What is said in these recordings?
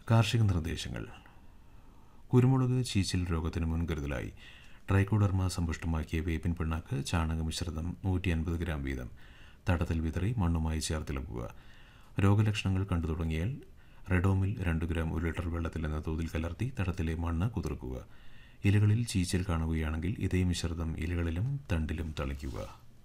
കാർഷിക നിർദ്ദേശങ്ങൾ കുരുമുളക് ചീച്ചിൽ രോഗത്തിന് മുൻകരുതലായി ട്രൈക്കോഡർമ സമ്പുഷ്ടമാക്കിയ വേപ്പിൻ പിണ്ണാക്ക് ചാണക മിശ്രിതം നൂറ്റി അൻപത് ഗ്രാം വീതം തടത്തിൽ വിതറി മണ്ണുമായി ചേർത്തിളക്കുക രോഗലക്ഷണങ്ങൾ കണ്ടു തുടങ്ങിയാൽ റെഡോമിൽ രണ്ട് ഗ്രാം ഒരു ലിറ്റർ വെള്ളത്തിൽ എന്ന തോതിൽ കലർത്തി തടത്തിലെ മണ്ണ് കുതിർക്കുക ഇലകളിൽ ചീച്ചിൽ കാണുകയാണെങ്കിൽ ഇതേ മിശ്രിതം ഇലകളിലും തണ്ടിലും തളിക്കുക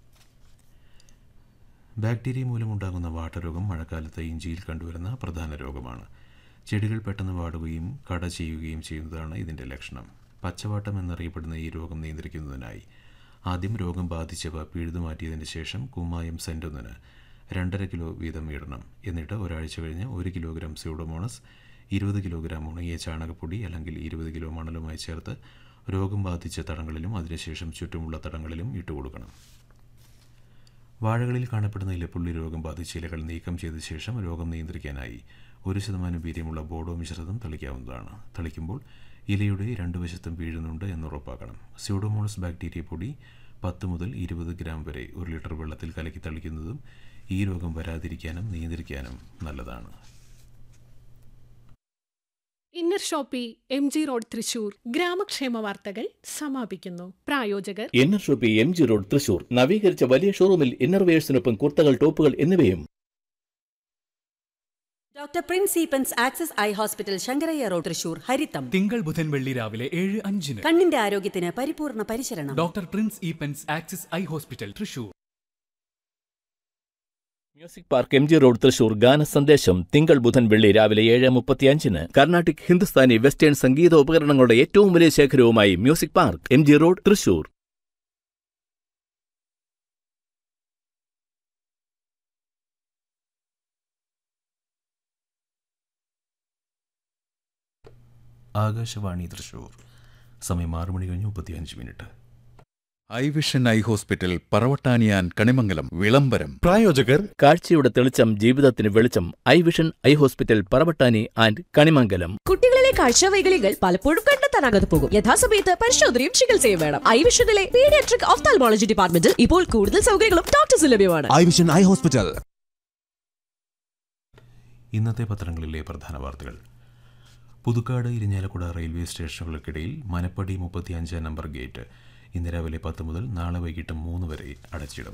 ബാക്ടീരിയ മൂലമുണ്ടാകുന്ന വാട്ടരോഗം മഴക്കാലത്ത് ഇഞ്ചിയിൽ കണ്ടുവരുന്ന പ്രധാന രോഗമാണ് ചെടികൾ പെട്ടെന്ന് വാടുകയും കട ചെയ്യുകയും ചെയ്യുന്നതാണ് ഇതിൻ്റെ ലക്ഷണം പച്ചവാട്ടം എന്നറിയപ്പെടുന്ന ഈ രോഗം നിയന്ത്രിക്കുന്നതിനായി ആദ്യം രോഗം ബാധിച്ചവ പിഴുതുമാറ്റിയതിന് ശേഷം കുമ്മായം സെൻറ്റൊന്നിന് രണ്ടര കിലോ വീതം ഇടണം എന്നിട്ട് ഒരാഴ്ച കഴിഞ്ഞ് ഒരു കിലോഗ്രാം സ്യൂഡോമോണസ് ഇരുപത് കിലോഗ്രാം ഉണങ്ങിയ ചാണകപ്പൊടി അല്ലെങ്കിൽ ഇരുപത് കിലോ മണലുമായി ചേർത്ത് രോഗം ബാധിച്ച തടങ്ങളിലും അതിനുശേഷം ചുറ്റുമുള്ള തടങ്ങളിലും ഇട്ടുകൊടുക്കണം വാഴകളിൽ കാണപ്പെടുന്ന ഇലപ്പുള്ളി രോഗം ബാധിച്ച ഇലകൾ നീക്കം ചെയ്ത ശേഷം രോഗം നിയന്ത്രിക്കാനായി ഒരു ശതമാനം വീര്യമുള്ള ബോഡോ മിശ്രിതം തളിക്കാവുന്നതാണ് തളിക്കുമ്പോൾ ഇലയുടെ രണ്ട് വശത്തും വീഴുന്നുണ്ട് എന്നുറപ്പാക്കണം സ്യൂഡോമോണസ് ബാക്ടീരിയ പൊടി പത്ത് മുതൽ ഇരുപത് ഗ്രാം വരെ ഒരു ലിറ്റർ വെള്ളത്തിൽ കലക്കി തളിക്കുന്നതും ഈ രോഗം വരാതിരിക്കാനും നിയന്ത്രിക്കാനും നല്ലതാണ് Inner Shoppy M G road Thrissur ഗ്രാമക്ഷേമ വാർത്തകൾ സമാപിക്കുന്നു പ്രായോജകർ Inner Shoppy M G road Thrissur നവീകരിച്ച വലിയ ഷോറൂമിൽ ഇന്നർവെയേഴ്സിനൊപ്പം കുർത്തകൾ ടോപ്പുകൾ എന്നിവയും doctor Prince Eappen's Axis Eye Hospital Sankaraiah road Thrissur ഹരിത്തം തിങ്കൾ ബുധൻ വെള്ളി രാവിലെ ഏഴ് അഞ്ചിന് കണ്ണിന്റെ ആരോഗ്യത്തിന് പരിപൂർണ പരിചരണം doctor Prince Eappen's Axis Eye Hospital Thrissur Music Park M G road Thrissur ഗാന സന്ദേശം തിങ്കൾ ബുധൻ വെള്ളി രാവിലെ ഏഴ് മുപ്പത്തിയഞ്ചിന് കർണാട്ടിക് ഹിന്ദുസ്ഥാനി വെസ്റ്റേൺ സംഗീത ഉപകരണങ്ങളുടെ ഏറ്റവും വലിയ ശേഖരവുമായി Music Park M G road Thrissur Akashvani Thrissur സമയം ആറ് മണി കഴിഞ്ഞ് മുപ്പത്തിയഞ്ച് minute Eye Vision Eye Hospital പറവട്ടാനിയാൻ കണിമംഗലം വിളംബരം പ്രായോജകർ കാഴ്ചയുടെ തെളിച്ചം ജീവിതത്തിന് വെളിച്ചം Eye Vision Eye Hospital Paravattani and Kanimangalam കുട്ടികളിലെ കാഴ്ചവൈകല്യങ്ങൾ പലപ്പോഴും കണ്ടെത്താനാകാതെ പോകും യഥാസമയത്ത് പരിശോധനയും ചികിത്സയും വേണം ഐവിഷനിലെ പീഡിയാട്രിക് ഓഫ്താൽമോളജി ഡിപ്പാർട്ട്മെന്റിൽ ഇപ്പോൾ കൂടുതൽ സൗകര്യങ്ങളും ഡോക്ടേഴ്സ് ലഭ്യമാണ് ഐ വിഷൻ ഐ ഹോസ്പിറ്റൽ ഇന്നത്തെ പത്രങ്ങളിലെ പ്രധാന വാർത്തകൾ പുതുക്കാട് ഇരിഞ്ഞാലക്കുട റെയിൽവേ സ്റ്റേഷനുകൾക്കിടയിൽ മനപ്പടി മുപ്പത്തിയഞ്ചാം നമ്പർ ഗേറ്റ് ഇന്ന് രാവിലെ പത്ത് മുതൽ നാളെ വൈകിട്ട് മൂന്ന് വരെ അടച്ചിടും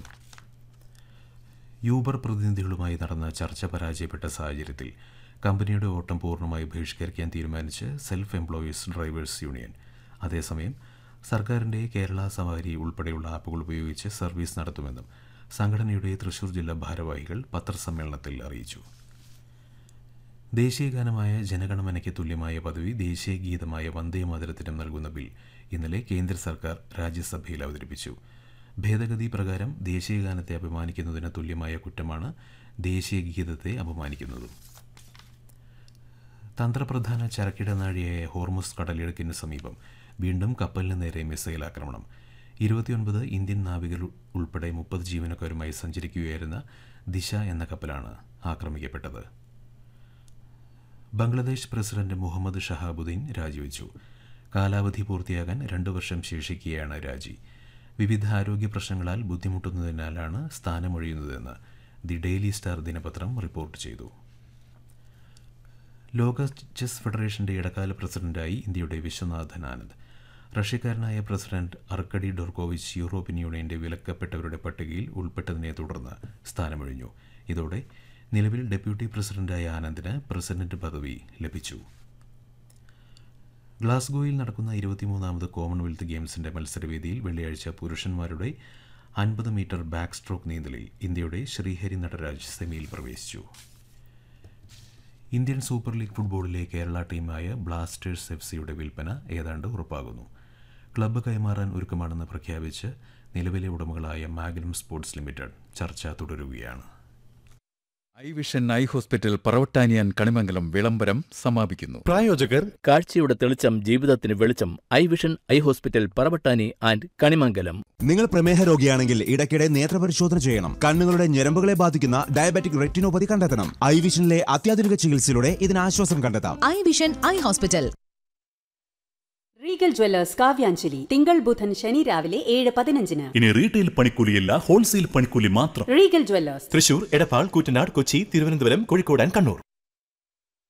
യൂബർ പ്രതിനിധികളുമായി നടന്ന ചർച്ച പരാജയപ്പെട്ട സാഹചര്യത്തിൽ കമ്പനിയുടെ ഓട്ടം പൂർണ്ണമായി ബഹിഷ്കരിക്കാൻ തീരുമാനിച്ച് സെൽഫ് എംപ്ലോയീസ് ഡ്രൈവേഴ്സ് യൂണിയൻ അതേസമയം സർക്കാരിൻ്റെ കേരള സവാരി ഉൾപ്പെടെയുള്ള ആപ്പുകൾ ഉപയോഗിച്ച് സർവീസ് നടത്തുമെന്നും സംഘടനയുടെ തൃശൂർ ജില്ലാ ഭാരവാഹികൾ പത്രസമ്മേളനത്തിൽ അറിയിച്ചു ദേശീയ ഗാനമായ ജനഗണമനയ്ക്ക് തുല്യമായ പദവി ദേശീയ ഗീതമായ വന്ദേ മാതരത്തിനും നൽകുന്ന ബിൽ ഇന്നലെ കേന്ദ്ര സർക്കാർ രാജ്യസഭയിൽ അവതരിപ്പിച്ചു ഭേദഗതി പ്രകാരം ദേശീയ ഗാനത്തെ അപമാനിക്കുന്നതിന് തുല്യമായ കുറ്റമാണ് ദേശീയ ഗീതത്തെ അപമാനിക്കുന്നതും തന്ത്രപ്രധാന ചരക്കിടനാഴിയായ ഹോർമുസ് കടലിടുക്കിന് സമീപം വീണ്ടും കപ്പലിന് നേരെ മിസൈൽ ആക്രമണം ഇരുപത്തിയൊൻപത് ഇന്ത്യൻ നാവികർ ഉൾപ്പെടെ മുപ്പത് ജീവനക്കാരുമായി സഞ്ചരിക്കുകയായിരുന്ന ദിശ എന്ന കപ്പലാണ് ആക്രമിക്കപ്പെട്ടത് ബംഗ്ലാദേശ് പ്രസിഡന്റ് മുഹമ്മദ് ഷഹാബുദ്ദീൻ രാജിവെച്ചു കാലാവധി പൂർത്തിയാകാൻ രണ്ടു വർഷം ശേഷിക്കുകയാണ് രാജി വിവിധ ആരോഗ്യ പ്രശ്നങ്ങളാൽ ബുദ്ധിമുട്ടുന്നതിനാലാണ് സ്ഥാനമൊഴിയുന്നതെന്ന് ദി ഡെയിലി സ്റ്റാർ ദിനപത്രം റിപ്പോർട്ട് ചെയ്തു ലോക ചെസ് ഫെഡറേഷന്റെ ഇടക്കാല പ്രസിഡന്റായി ഇന്ത്യയുടെ വിശ്വനാഥൻ ആനന്ദ് റഷ്യക്കാരനായ പ്രസിഡന്റ് അർക്കഡി ഡോർക്കോവിച്ച് യൂറോപ്യൻ യൂണിയന്റെ വിലക്കപ്പെട്ടവരുടെ പട്ടികയിൽ ഉൾപ്പെട്ടതിനെ തുടർന്ന് സ്ഥാനമൊഴിഞ്ഞു ഇതോടെ നിലവിൽ ഡെപ്യൂട്ടി പ്രസിഡന്റായ ആനന്ദിന് പ്രസിഡന്റ് പദവി ലഭിച്ചു ഗ്ലാസ്ഗോയിൽ നടക്കുന്ന ഇരുപത്തിമൂന്നാമത് കോമൺവെൽത്ത് ഗെയിംസിന്റെ മത്സരവേദിയിൽ വെള്ളിയാഴ്ച പുരുഷന്മാരുടെ അൻപത് മീറ്റർ ബാക്ക് സ്ട്രോക്ക് നീന്തലിൽ ഇന്ത്യയുടെ ശ്രീഹരി നടരാജ് സെമിയിൽ പ്രവേശിച്ചു ഇന്ത്യൻ സൂപ്പർ ലീഗ് ഫുട്ബോളിലെ കേരള ടീമായ ബ്ലാസ്റ്റേഴ്സ് എഫ് സിയുടെ വിൽപ്പന ഏതാണ്ട് ഉറപ്പാകുന്നു ക്ലബ്ബ് കൈമാറാൻ ഒരുക്കമാണെന്ന് പ്രഖ്യാപിച്ച് നിലവിലെ ഉടമകളായ മാഗ്നം സ്പോർട്സ് ലിമിറ്റഡ് ചർച്ച തുടരുകയാണ് ഐ വിഷൻ ഐ ഹോസ്പിറ്റൽ പറവട്ടാനിയാൻ കണിമംഗലം വിളംബരം സമാപിക്കുന്നു പ്രായോജകർ കാഴ്ചയുടെ തെളിച്ചം ജീവിതത്തിന് വെളിച്ചം Eye Vision Eye Hospital Paravattani and Kanimangalam നിങ്ങൾ പ്രമേഹ രോഗിയാണെങ്കിൽ ഇടയ്ക്കിടെ നേത്രപരിശോധന ചെയ്യണം കണ്ണുകളുടെ ഞരമ്പുകളെ ബാധിക്കുന്ന ഡയബറ്റിക് റെറ്റിനോപ്പതി കണ്ടെത്തണം ഐ വിഷനിലെ അത്യാധുനിക ചികിത്സയിലൂടെ ഇതിന് ആശ്വാസം കണ്ടെത്താം Eye Vision Eye Hospital Regal Jewellers Kavyanjali തിങ്കൾ ബുധൻ ശനി രാവിലെ ഏഴ് പതിനഞ്ചിന് ഇനി റീറ്റെയിൽ പണിക്കൂലിയല്ല ഹോൾസെയിൽ പണിക്കൂലി മാത്രം Regal Jewellers Thrissur Edappal Koottanad Kochi Thiruvananthapuram Kozhikode and Kannur